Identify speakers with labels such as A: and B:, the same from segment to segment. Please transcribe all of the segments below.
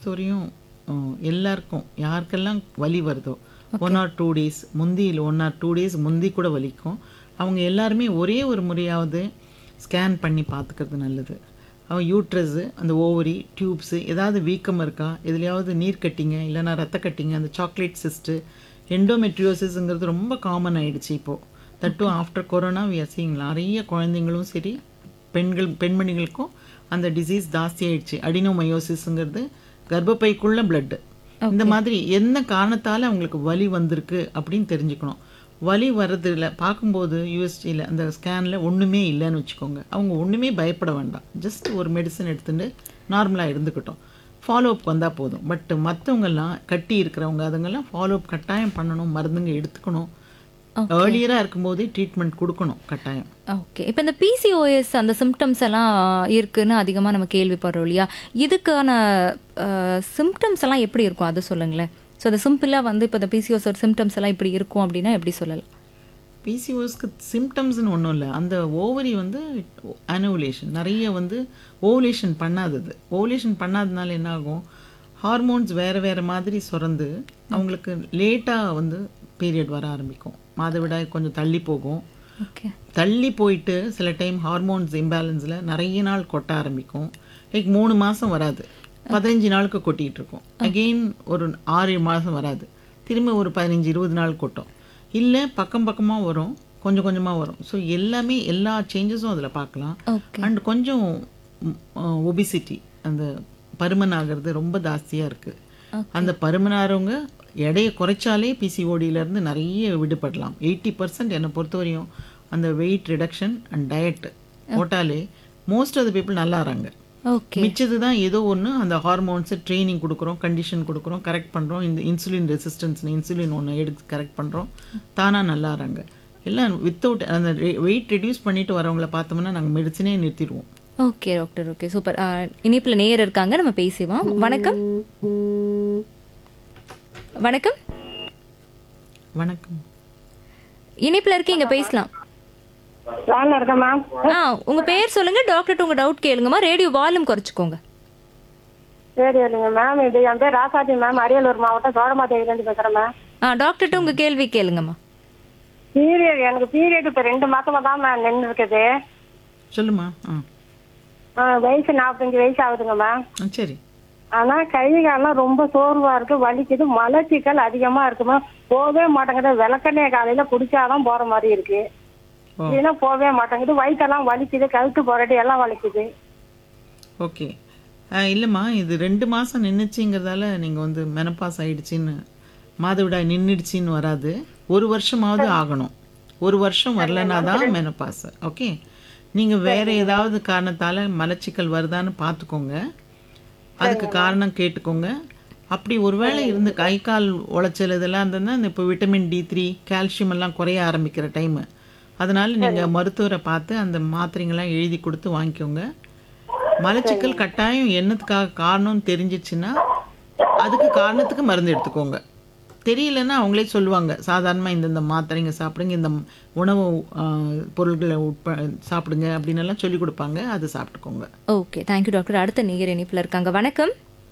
A: பொறுத்தவரையும் அஹ், எல்லாருக்கும் யாருக்கெல்லாம் வலி வருதோ ஒன் ஆர் டூ டேஸ் முந்தி இல்லை ஒன் ஆர் டூ டேஸ் முந்தி கூட வலிக்கும் அவங்க எல்லாருமே ஒரே ஒரு முறையாவது ஸ்கேன் பண்ணி பார்த்துக்கிறது நல்லது அவங்க யூட்ரஸு அந்த ஓவரி டியூப்ஸு ஏதாவது வீக்கம் இருக்கா எதுலையாவது நீர் கட்டிங்க இல்லைன்னா ரத்த கட்டிங்க அந்த சாக்லேட் சிஸ்ட்டு எண்டோமெட்ரியோசிஸ்ங்கிறது ரொம்ப காமன் ஆயிடுச்சு இப்போது தட்டும் after corona we are seeing நிறைய குழந்தைங்களும் சரி பெண்கள் பெண்மணிகளுக்கும் அந்த டிசீஸ் ஜாஸ்தி ஆயிடுச்சு அடினோமயோசிஸ்ங்கிறது கர்ப்பப்பைக்குள்ள பிளட்டு இந்த மாதிரி என்ன காரணத்தால் அவங்களுக்கு வலி வந்திருக்கு அப்படின்னு தெரிஞ்சுக்கணும் வலி வர்றதுல பார்க்கும்போது யூஎஸ்டியில் அந்த ஸ்கேனில் ஒன்றுமே இல்லைன்னு வச்சுக்கோங்க அவங்க ஒன்றுமே பயப்பட வேண்டாம் ஜஸ்ட் ஒரு மெடிசன் எடுத்துட்டு நார்மலாக இருந்துக்கட்டும் ஃபாலோ அப் வந்தால் போதும் பட் மற்றவங்கெல்லாம் கட்டி இருக்கிறவங்க அதுங்கெல்லாம் ஃபாலோ அப் கட்டாயம் பண்ணணும் மருந்துங்க எடுத்துக்கணும் ஏர்லியராக இருக்கும்போதே ட்ரீட்மெண்ட் கொடுக்கணும் கட்டாயம்
B: ஓகே இப்போ இந்த பிசிஓஎஸ் அந்த சிம்டம்ஸ் எல்லாம் இருக்குன்னு அதிகமாக நம்ம கேள்விப்படுறோம் இல்லையா இதுக்கான சிம்டம்ஸ் எல்லாம் எப்படி இருக்கும் அது சொல்லுங்களேன் ஸோ அது சிம்பிளாக வந்து இப்போ இந்த பிசிஓஸ் சிம்டம்ஸ் எல்லாம் இப்படி இருக்கும் அப்படின்னா எப்படி சொல்லலாம்
A: பிசிஓஸ்க்கு சிம்டம்ஸ்னு ஒன்றும் இல்லை அந்த ஓவரி வந்து அனோவுலேஷன் நிறைய வந்து ஓவுலேஷன் பண்ணாதது ஓவுலேஷன் பண்ணாததுனால என்ன ஆகும் ஹார்மோன்ஸ் வேறு வேறு மாதிரி சுரந்து அவங்களுக்கு லேட்டாக வந்து பீரியட் வர ஆரம்பிக்கும் மாதவிடாய் கொஞ்சம் தள்ளி போகும்
B: ஓகே
A: தள்ளி போயிட்டு சில டைம் ஹார்மோன்ஸ் இம்பேலன்ஸில் நிறைய நாள் கொட்ட ஆரம்பிக்கும் லைக் மூணு மாதம் வராது பதினஞ்சு நாளுக்கு கொட்டிகிட்டு இருக்கும் அகெயின் ஒரு ஆறு மாதம் வராது திரும்ப ஒரு பதினஞ்சு இருபது நாள் கொட்டும் இல்லை பக்கம் பக்கமாக வரும் கொஞ்சம் கொஞ்சமாக வரும் ஸோ எல்லாமே எல்லா சேஞ்சஸும் அதில் பார்க்கலாம்
B: ஓகே
A: அண்ட் கொஞ்சம் ஒபிசிட்டி அந்த பருமன் ஆகிறது ரொம்ப ஜாஸ்தியாக இருக்குது அந்த பருமனாரவங்க எடையை குறைச்சாலே பிசிஓடியிலேருந்து நிறைய விடுபடலாம் எயிட்டி பர்சன்ட் என்னை பொறுத்தவரையும் அந்த வெயிட் ரிடக்ஷன் அண்ட் டயட் போட்டாலே மோஸ்ட் ஆஃப் த பீப்புள் நல்லாறாங்க
B: ஓகே
A: மிச்சது தான் ஏதோ ஒன்று அந்த ஹார்மோன்ஸு ட்ரைனிங் கொடுக்குறோம் கண்டிஷன் கொடுக்குறோம் கரெக்ட் பண்ணுறோம் இந்த இன்சுலின் ரெசிஸ்டன்ஸ் இன்சுலின் ஒன்று எடுத்து கரெக்ட் பண்ணுறோம் தானாக நல்லாறாங்க எல்லாம் வித்தவுட் அந்த வெயிட் ரெடியூஸ் பண்ணிட்டு வரவங்கள பார்த்தோம்னா நாங்கள் மெடிசனே நிறுத்திடுவோம்
B: ஓகே டாக்டர் ஓகே சூப்பர் இனிப்பில் நேயர் இருக்காங்க நம்ம பேசுவோம் வணக்கம் வணக்கம்
A: வணக்கம்
B: இனிப்பில் இருக்கீங்க பேசலாம்
C: லான்ல இருக்கேன் மேம்
B: ஆ உங்க பேர் சொல்லுங்க டாக்டர்கிட்ட உங்க டவுட் கேளுங்கம்மா ரேடியோ வால்யூம் குறைச்சிக்கோங்க
C: சரி இல்லைங்க மேம் இது என் பேர் ராசாத்தி மேம் அரியலூர் மாவட்டம் சோழமாதேவிலேருந்து பேசுறேன் மேம்
B: ஆ டாக்டர்கிட்ட உங்க கேள்வி கேளுங்கம்மா
C: பீரியட் எனக்கு பீரியட் இப்போ ரெண்டு மாசமா தான் மேம் நின்று இருக்குது
A: சொல்லுமா ஆ
C: ஆ, வயசு நாற்பத்தஞ்சு வயசு ஆகுதுங்க மேம்
A: ஆ, சரி
C: ஆனா கை காலெல்லாம் ரொம்ப சோர்வா இருக்கு வலிக்குது மலச்சிக்கல் அதிகமா இருக்குமா போகவே மாட்டேங்குது விளக்கெண்ணெய் காலையில குடிச்சாதான் போற மாதிரி இருக்கு
A: ஓ
C: இல்லைன்னா போகவே மாட்டேங்குது வயிற்றெல்லாம் வலிக்குது கழுத்து போராட்டி எல்லாம் வலிக்குது
A: ஓகே இல்லைம்மா இது ரெண்டு மாதம் நின்றுச்சிங்கிறதால நீங்கள் வந்து மெனப்பாஸ் ஆயிடுச்சின்னு மாதவிடாய் நின்றுடுச்சின்னு வராது ஒரு வருஷமாவது ஆகணும் ஒரு வருஷம் வரலனா தான் மெனப்பாஸ் ஓகே நீங்கள் வேறு ஏதாவது காரணத்தால் மலச்சிக்கல் வருதான்னு பார்த்துக்கோங்க அதுக்கு காரணம் கேட்டுக்கோங்க அப்படி ஒருவேளை இருந்து கை கால் உளைச்சல் இதெல்லாம் இருந்ததுன்னா இந்த இப்போ விட்டமின் டி த்ரீ கால்சியம் எல்லாம் குறைய ஆரம்பிக்கிற டைமு அதனால நீங்கள் மருத்துவரை பார்த்து அந்த மாத்திரைங்கள்லாம் எழுதி கொடுத்து வாங்கிக்கோங்க மலச்சிக்கல் கட்டாயம் என்னத்துக்காக காரணம்னு தெரிஞ்சிச்சுன்னா அதுக்கு காரணத்துக்கு மருந்து எடுத்துக்கோங்க தெரியலன்னா அவங்களே சொல்லுவாங்க சாதாரணமாக இந்தந்த மாத்திரைங்க சாப்பிடுங்க இந்த உணவு ஆ, பொருட்களை உட்ப சாப்பிடுங்க அப்படின்னு எல்லாம் சொல்லி கொடுப்பாங்க அது சாப்பிட்டுக்கோங்க
B: ஓகே தேங்க்யூ டாக்டர் அடுத்த நேயர் இனிப்பில் இருக்காங்க வணக்கம்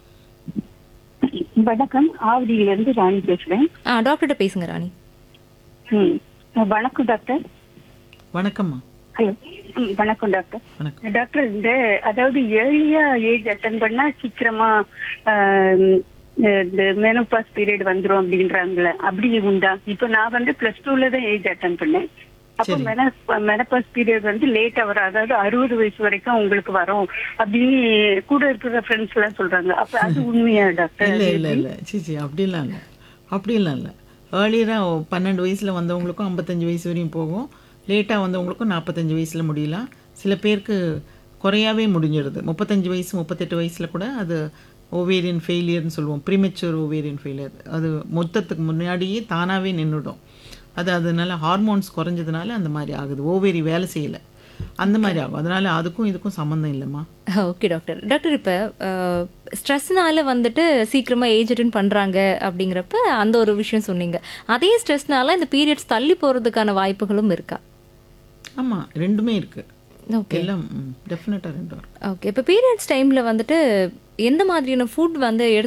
D: வணக்கம் ஆவடியிலிருந்து ராணி பேசுறேன்
B: ஆ டாக்டர்கிட்ட பேசுங்க ராணி
D: ம். வணக்கம் டாக்டர்
A: வணக்கம்மா
D: ஹலோ ம், வணக்கம் டாக்டர்
A: வணக்கம்
D: டாக்டர் இந்த அதாவது ஏர்லியா ஏஜ் அட்டன் பண்ணா சீக்கிரமா ஆம், இந்த மெனோபாஸ் பீரியட் வந்துரும் அப்படின்றாங்களே அப்படி உண்டா இப்போ நான் வந்து பிளஸ் டூல தான் ஏஜ் அட்டன் பண்ணேன் அப்போ மெனபாஸ் பீரியட் வந்து லேட்டா வரும் அதாவது அறுபது வயசு வரைக்கும் உங்களுக்கு வரும் அப்படின்னு கூட இருக்கிற ஃப்ரெண்ட்ஸ் எல்லாம் சொல்றாங்க அப்ப அது உண்மையா டாக்டர்
A: இல்லை இல்லை இல்லை சிச்சி அப்படிலாம் இல்லை அப்படிலாம் இல்லை ஏர்லியராக பன்னெண்டு வயசில் வந்தவங்களுக்கும் ஐம்பத்தஞ்சு வயசு வரையும் போகும் லேட்டாக வந்தவங்களுக்கும் நாற்பத்தஞ்சு வயசில் முடியலாம் சில பேருக்கு குறையாவே முடிஞ்சிடுது முப்பத்தஞ்சு வயசு முப்பத்தெட்டு வயசில் கூட அது ஓவேரியன் ஃபெயிலியர்னு சொல்லுவோம் ப்ரிமெச்சூர் ஓவேரியன் ஃபெயிலியர் அது மொத்தத்துக்கு முன்னாடியே தானாகவே நின்றுடும் அது அதனால ஹார்மோன்ஸ் குறைஞ்சதுனால அந்த மாதிரி ஆகுது ஓவேரி வேலை செய்யலை அந்த மாதிரி ஆகும் அதனால அதுக்கும் இதுக்கும் சம்மந்தம் இல்லைம்மா
B: ஓகே டாக்டர் டாக்டர் இப்போ ஸ்ட்ரெஸ்னால வந்துட்டு சீக்கிரமாக ஏஜ் அட்டன் பண்ணுறாங்க அப்படிங்கிறப்ப அந்த ஒரு விஷயம் சொன்னீங்க அதே ஸ்ட்ரெஸ்னால இந்த பீரியட்ஸ் தள்ளி போகிறதுக்கான வாய்ப்புகளும் இருக்கா
A: ஆமாம் ரெண்டுமே இருக்குது
B: ஓகே
A: எல்லாம் டெஃபினட்டாக ரெண்டும் இருக்கு
B: ஓகே இப்போ பீரியட்ஸ் டைமில் வந்துட்டு எந்த மாதிரியான ஃபுட் வந்து எடுத்து